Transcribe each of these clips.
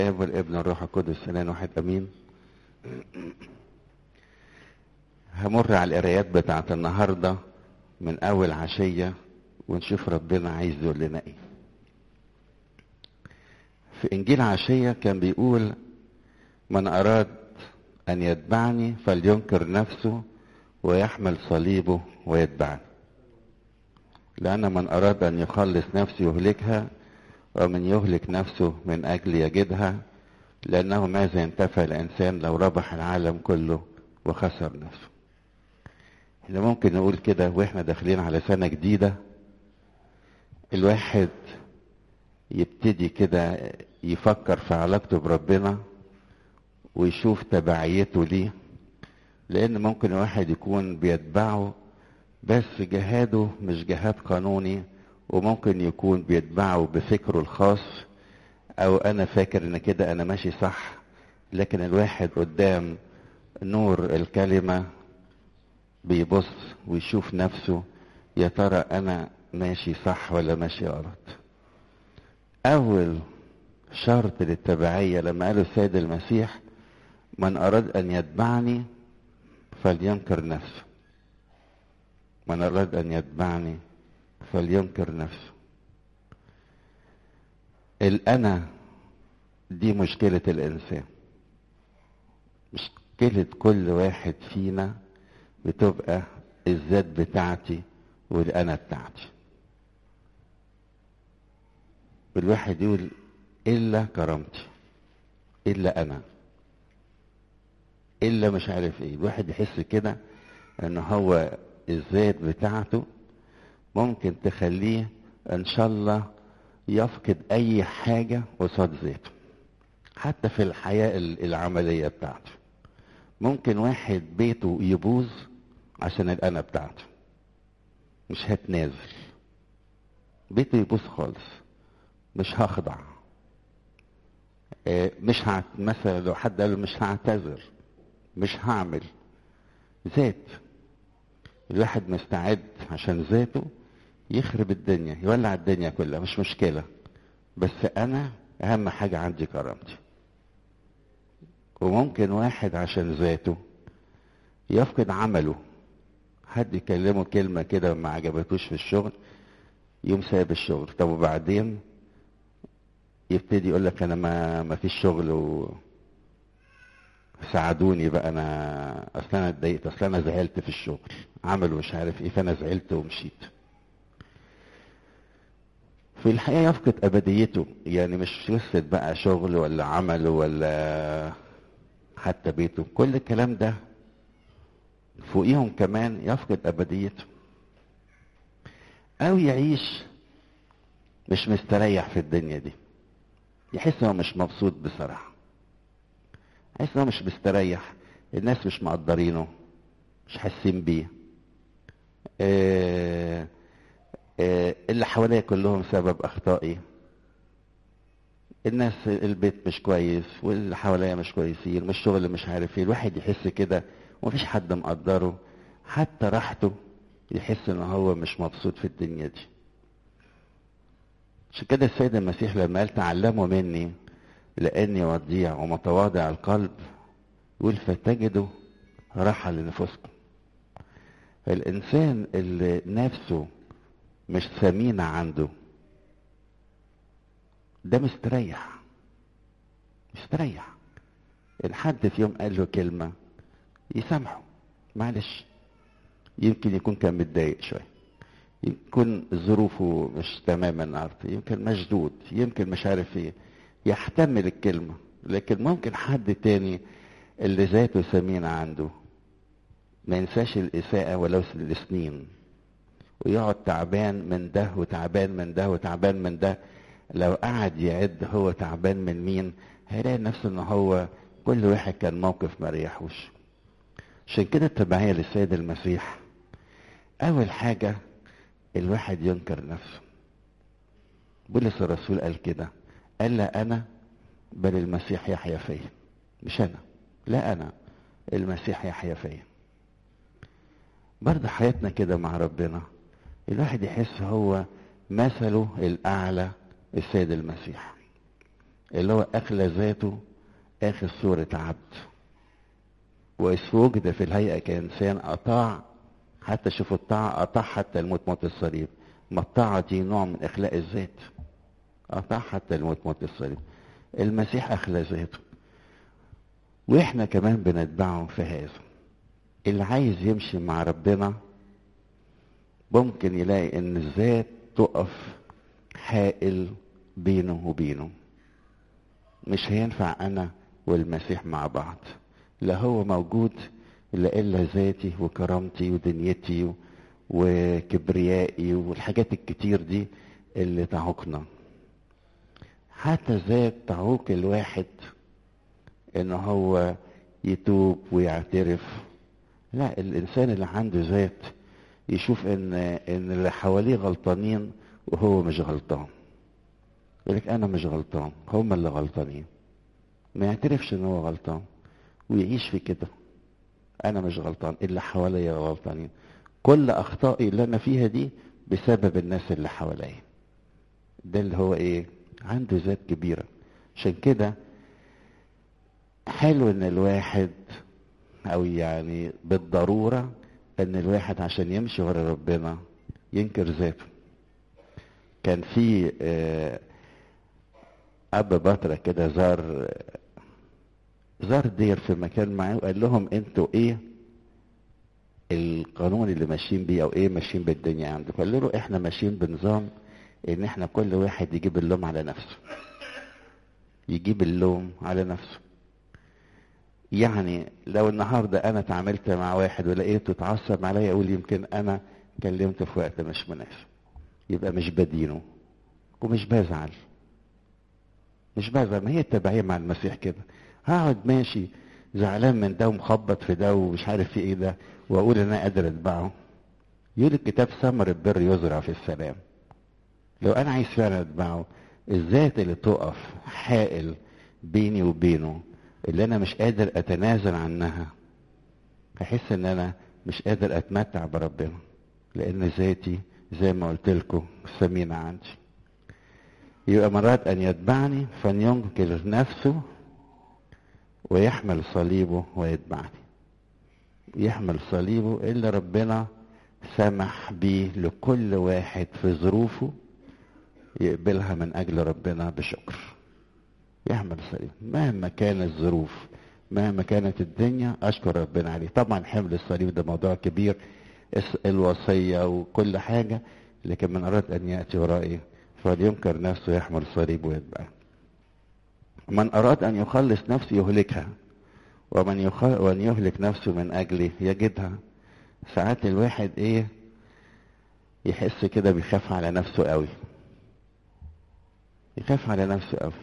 الاب والابن والروح القدس اله واحد امين همر على القرايات بتاعت النهارده من اول عشيه ونشوف ربنا عايز يقول لنا ايه في انجيل عشيه كان بيقول من اراد ان يتبعني فلينكر نفسه ويحمل صليبه ويتبعني لأن من أراد أن يخلص نفسه يهلكها ومن يهلك نفسه من أجل يجدها لأنه ماذا ينتفع الإنسان لو ربح العالم كله وخسر نفسه احنا ممكن نقول كده واحنا داخلين على سنة جديدة الواحد يبتدي كده يفكر في علاقته بربنا ويشوف تبعيته ليه لأن ممكن واحد يكون بيتبعه بس جهاده مش جهاد قانوني وممكن يكون بيتبعه بفكره الخاص او انا فاكر ان كده انا ماشي صح لكن الواحد قدام نور الكلمة بيبص ويشوف نفسه يا ترى انا ماشي صح ولا ماشي غلط اول شرط للتبعية لما قالوا السيد المسيح من اراد ان يتبعني فلينكر نفسه من أراد أن يتبعني فلينكر نفسه الأنا دي مشكلة الإنسان مشكلة كل واحد فينا بتبقى الذات بتاعتي والأنا بتاعتي الواحد يقول إلا كرامتي إلا أنا إلا مش عارف إيه الواحد يحس كده إن هو الذات بتاعته ممكن تخليه ان شاء الله يفقد اي حاجة قصاد ذاته حتى في الحياة العملية بتاعته ممكن واحد بيته يبوظ عشان الانا بتاعته مش هتنازل بيته يبوظ خالص مش هخضع مش هعت... مثلا لو حد قال مش هعتذر مش هعمل ذات الواحد مستعد عشان ذاته يخرب الدنيا يولع الدنيا كلها مش مشكلة بس أنا أهم حاجة عندي كرامتي وممكن واحد عشان ذاته يفقد عمله حد يكلمه كلمة كده ما عجبتوش في الشغل يوم سايب الشغل طب وبعدين يبتدي يقول لك انا ما ما فيش شغل و ساعدوني بقى انا اصل انا اتضايقت اصل انا زعلت في الشغل عملوا مش عارف ايه فانا زعلت ومشيت في الحقيقه يفقد ابديته يعني مش قصه بقى شغل ولا عمل ولا حتى بيته كل الكلام ده فوقيهم كمان يفقد ابديته او يعيش مش مستريح في الدنيا دي يحس انه مش مبسوط بصراحه حاسس انه مش مستريح الناس مش مقدرينه مش حاسين بيه آه آه اللي حواليا كلهم سبب اخطائي الناس البيت مش كويس واللي حواليا مش كويسين مش شغل مش عارف ايه الواحد يحس كده ومفيش حد مقدره حتى راحته يحس ان هو مش مبسوط في الدنيا دي عشان كده السيد المسيح لما قال تعلموا مني لاني وديع ومتواضع القلب يقول فتجدوا راحه لنفوسكم الانسان اللي نفسه مش ثمينه عنده ده مستريح مستريح ان حد في يوم قال له كلمه يسامحه معلش يمكن يكون كان متضايق شويه يمكن ظروفه مش تمام النهارده يمكن مشدود يمكن مش عارف ايه يحتمل الكلمة لكن ممكن حد تاني اللي ذاته ثمينة عنده ما ينساش الإساءة ولو لسنين ويقعد تعبان من ده وتعبان من ده وتعبان من ده لو قعد يعد هو تعبان من مين هيلاقي نفسه ان هو كل واحد كان موقف ما ريحوش عشان كده التبعية للسيد المسيح أول حاجة الواحد ينكر نفسه بولس الرسول قال كده قال لا انا بل المسيح يحيا فيا مش انا لا انا المسيح يحيا فيا برضه حياتنا كده مع ربنا الواحد يحس هو مثله الاعلى السيد المسيح اللي هو أخلى ذاته آخذ صورة عبد وإذ وجد في الهيئة كإنسان أطاع حتى شوفوا الطاعة أطاع حتى الموت موت الصليب ما الطاعة دي نوع من إخلاء الذات أطاع حتى الموت موت الصليب المسيح أخلى ذاته وإحنا كمان بنتبعه في هذا اللي عايز يمشي مع ربنا ممكن يلاقي إن الذات تقف حائل بينه وبينه مش هينفع أنا والمسيح مع بعض لا هو موجود لا إلا ذاتي وكرامتي ودنيتي وكبريائي والحاجات الكتير دي اللي تعوقنا حتى ذات تعوق الواحد ان هو يتوب ويعترف لا الانسان اللي عنده ذات يشوف ان ان اللي حواليه غلطانين وهو مش غلطان يقول لك انا مش غلطان هم اللي غلطانين ما يعترفش ان هو غلطان ويعيش في كده انا مش غلطان اللي حواليا غلطانين كل اخطائي اللي انا فيها دي بسبب الناس اللي حواليا ده اللي هو ايه عنده ذات كبيره عشان كده حلو ان الواحد او يعني بالضروره ان الواحد عشان يمشي ورا ربنا ينكر ذاته كان في اب بطرة كده زار زار دير في مكان معاه وقال لهم انتوا ايه القانون اللي ماشيين بيه او ايه ماشيين بالدنيا عندكم قال له احنا ماشيين بنظام ان احنا كل واحد يجيب اللوم على نفسه يجيب اللوم على نفسه يعني لو النهارده انا اتعاملت مع واحد ولقيته اتعصب عليا اقول يمكن انا كلمته في وقت مش مناسب يبقى مش بدينه ومش بزعل مش بزعل ما هي التبعية مع المسيح كده هقعد ماشي زعلان من ده ومخبط في ده ومش عارف في ايه ده واقول انا قادر اتبعه يقول الكتاب ثمر البر يزرع في السلام لو انا عايز فعلا اتبعه الذات اللي تقف حائل بيني وبينه اللي انا مش قادر اتنازل عنها هحس ان انا مش قادر اتمتع بربنا لان ذاتي زي ما قلت لكم ثمينه عندي يبقى مرات ان يتبعني فلينكر نفسه ويحمل صليبه ويتبعني يحمل صليبه اللي ربنا سمح بيه لكل واحد في ظروفه يقبلها من اجل ربنا بشكر يحمل صليب مهما كانت الظروف مهما كانت الدنيا اشكر ربنا عليه طبعا حمل الصليب ده موضوع كبير الوصيه وكل حاجه لكن من اراد ان ياتي ورائي فلينكر نفسه يحمل صليب ويتبع من اراد ان يخلص نفسه يهلكها ومن يخ... ومن يهلك نفسه من اجلي يجدها ساعات الواحد ايه يحس كده بيخاف على نفسه قوي يخاف على نفسه قوي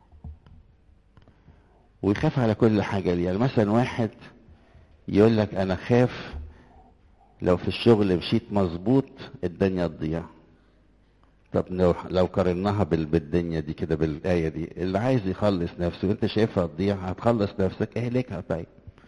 ويخاف على كل حاجة دي يعني مثلا واحد يقول لك أنا خاف لو في الشغل مشيت مظبوط الدنيا تضيع طب لو لو قارناها بالدنيا دي كده بالآية دي اللي عايز يخلص نفسه وانت شايفها تضيع هتخلص نفسك اهلكها طيب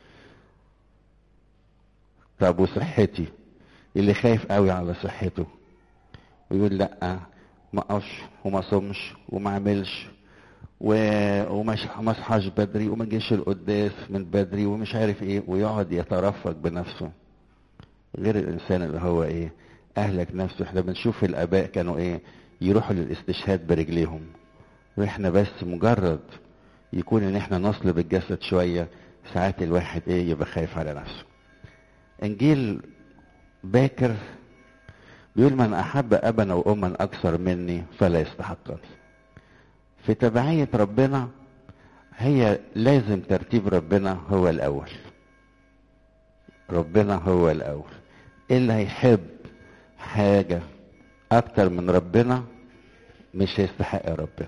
طب وصحتي اللي خايف قوي على صحته ويقول لا ما اقفش وما صمش وما اعملش وما اصحاش بدري وما جيش القداس من بدري ومش عارف ايه ويقعد يترفق بنفسه غير الانسان اللي هو ايه اهلك نفسه احنا بنشوف الاباء كانوا ايه يروحوا للاستشهاد برجليهم واحنا بس مجرد يكون ان احنا نصلب الجسد شويه ساعات الواحد ايه يبقى خايف على نفسه انجيل باكر بيقول من احب ابا واما اكثر مني فلا يستحقني في تبعية ربنا هي لازم ترتيب ربنا هو الأول ربنا هو الأول اللي هيحب حاجة أكتر من ربنا مش هيستحق ربنا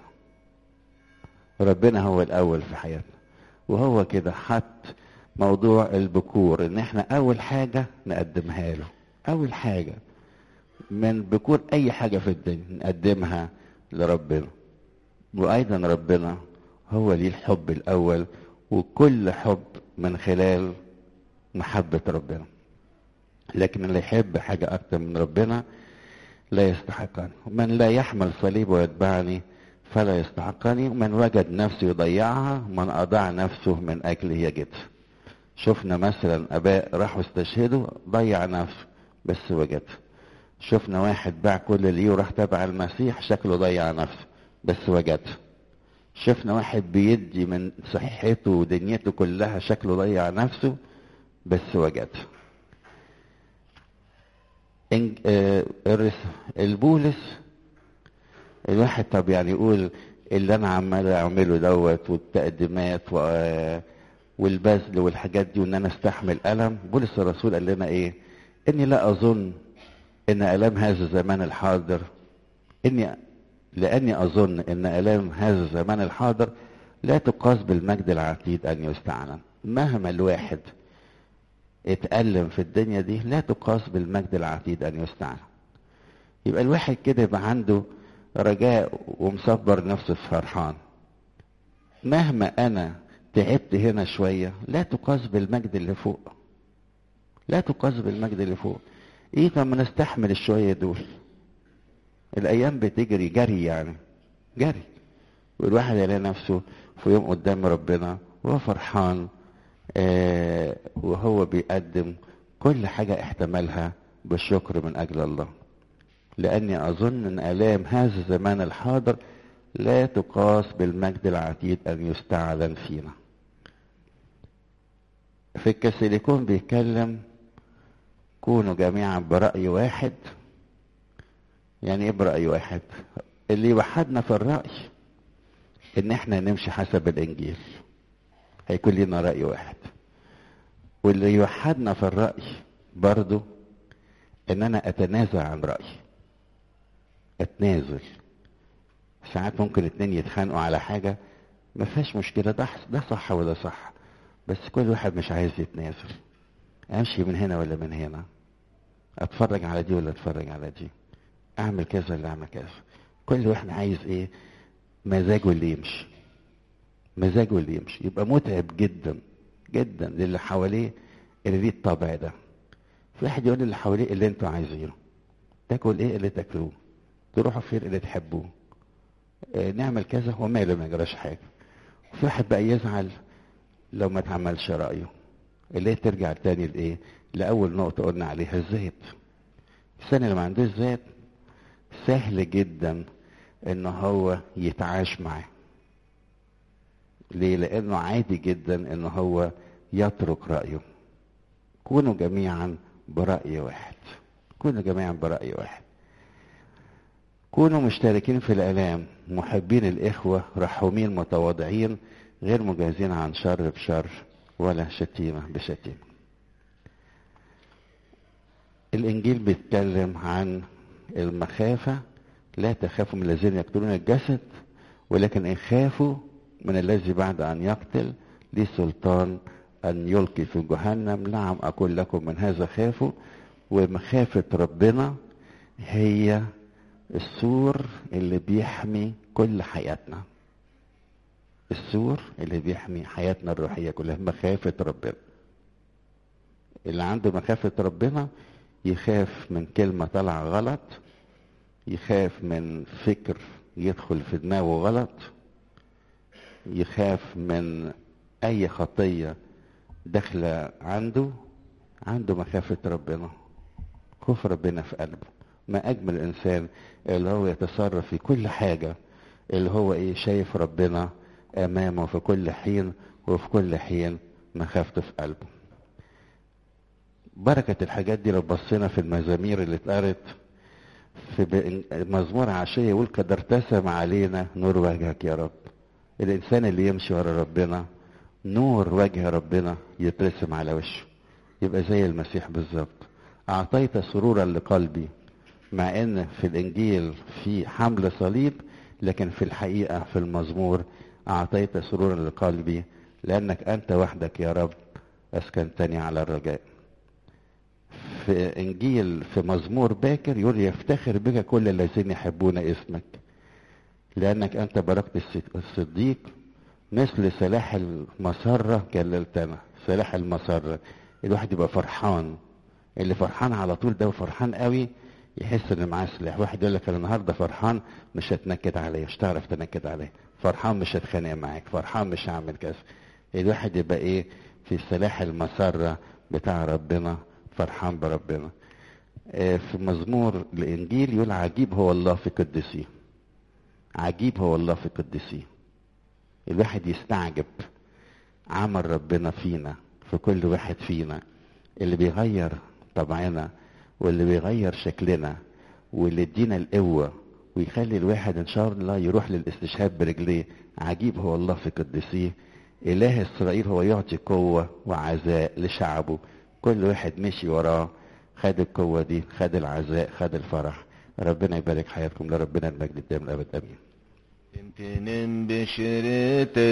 ربنا هو الأول في حياتنا وهو كده حط موضوع البكور ان احنا اول حاجة نقدمها له اول حاجة من بكور اي حاجة في الدنيا نقدمها لربنا وايضا ربنا هو ليه الحب الاول وكل حب من خلال محبة ربنا لكن اللي يحب حاجة اكتر من ربنا لا يستحقني من لا يحمل صليب ويتبعني فلا يستحقني من وجد نفسه يضيعها من أضاع نفسه من أجل يجدها شفنا مثلا اباء راحوا استشهدوا ضيع نفسه بس وجدها شفنا واحد باع كل اللي وراح تبع المسيح شكله ضيع نفسه بس وجدها شفنا واحد بيدي من صحته ودنيته كلها شكله ضيع نفسه بس وجدها آه البولس الواحد طب يعني يقول اللي انا عمال اعمله دوت والتقديمات و والبذل والحاجات دي وان انا استحمل الم بولس الرسول قال لنا ايه اني لا اظن ان الام هذا الزمان الحاضر اني لاني اظن ان الام هذا الزمان الحاضر لا تقاس بالمجد العتيد ان يستعلن مهما الواحد اتألم في الدنيا دي لا تقاس بالمجد العتيد ان يستعلن يبقى الواحد كده يبقى عنده رجاء ومصبر نفسه فرحان مهما انا تعبت هنا شوية لا تقاس بالمجد اللي فوق لا تقاس بالمجد اللي فوق ايه طب ما نستحمل الشوية دول الايام بتجري جري يعني جري والواحد يلاقي نفسه في يوم قدام ربنا وهو فرحان آه وهو بيقدم كل حاجة احتملها بالشكر من اجل الله لاني اظن ان الام هذا الزمان الحاضر لا تقاس بالمجد العتيد ان يستعلن فينا في الكاثوليكون بيتكلم كونوا جميعا برأي واحد يعني ايه برأي واحد اللي يوحدنا في الرأي ان احنا نمشي حسب الانجيل هيكون لنا رأي واحد واللي يوحدنا في الرأي برضو ان انا اتنازل عن رأيي اتنازل ساعات ممكن اتنين يتخانقوا على حاجة ما فيهاش مشكلة ده ده صح وده صح بس كل واحد مش عايز يتنازل امشي من هنا ولا من هنا اتفرج على دي ولا اتفرج على دي اعمل كذا ولا اعمل كذا كل واحد عايز ايه مزاجه اللي يمشي مزاجه اللي يمشي يبقى متعب جدا جدا للي حواليه اللي ليه الطبع ده في واحد يقول اللي حواليه اللي انتوا عايزينه تاكل ايه اللي تاكلوه تروحوا فين اللي تحبوه اه نعمل كذا وماله ما يجراش حاجه وفي واحد بقى يزعل لو ما اتعملش رايه اللي هي ترجع تاني لايه لاول نقطه قلنا عليها الذات الانسان اللي ما عندوش ذات سهل جدا ان هو يتعاش معاه ليه لانه عادي جدا ان هو يترك رايه كونوا جميعا براي واحد كونوا جميعا براي واحد كونوا مشتركين في الالام محبين الاخوه رحومين متواضعين غير مجازين عن شر بشر ولا شتيمه بشتيمه الانجيل بيتكلم عن المخافه لا تخافوا من الذين يقتلون الجسد ولكن ان خافوا من الذي بعد ان يقتل ليه سلطان ان يلقي في جهنم نعم اقول لكم من هذا خافوا ومخافه ربنا هي السور اللي بيحمي كل حياتنا السور اللي بيحمي حياتنا الروحية كلها مخافة ربنا اللي عنده مخافة ربنا يخاف من كلمة طالعة غلط يخاف من فكر يدخل في دماغه غلط يخاف من أي خطية داخلة عنده عنده مخافة ربنا خوف ربنا في قلبه ما أجمل الإنسان اللي هو يتصرف في كل حاجة اللي هو إيه شايف ربنا أمامه في كل حين وفي كل حين مخافته في قلبه بركة الحاجات دي لو بصينا في المزامير اللي اتقرت في مزمور عشية يقول قد ارتسم علينا نور وجهك يا رب الإنسان اللي يمشي ورا ربنا نور وجه ربنا يترسم على وشه يبقى زي المسيح بالظبط أعطيت سرورا لقلبي مع ان في الانجيل في حمل صليب لكن في الحقيقه في المزمور اعطيت سرورا لقلبي لانك انت وحدك يا رب اسكنتني على الرجاء في انجيل في مزمور باكر يقول يفتخر بك كل الذين يحبون اسمك لانك انت بركت الصديق مثل سلاح المسره كللتنا سلاح المسره الواحد يبقى فرحان اللي فرحان على طول ده وفرحان قوي يحس ان معاه سلاح واحد يقول لك انا النهارده فرحان مش هتنكد عليا مش تعرف تنكد عليا فرحان مش هتخانق معاك فرحان مش هعمل كذا الواحد يبقى ايه في سلاح المسرة بتاع ربنا فرحان بربنا آه في مزمور الانجيل يقول عجيب هو الله في قدسيه عجيب هو الله في قدسيه الواحد يستعجب عمل ربنا فينا في كل واحد فينا اللي بيغير طبعنا واللي بيغير شكلنا واللي يدينا القوة ويخلي الواحد ان شاء الله يروح للاستشهاد برجليه عجيب هو الله في قدسيه اله اسرائيل هو يعطي قوة وعزاء لشعبه كل واحد مشي وراه خد القوة دي خد العزاء خد الفرح ربنا يبارك حياتكم لربنا المجد الدائم الابد امين Tintinin bişiri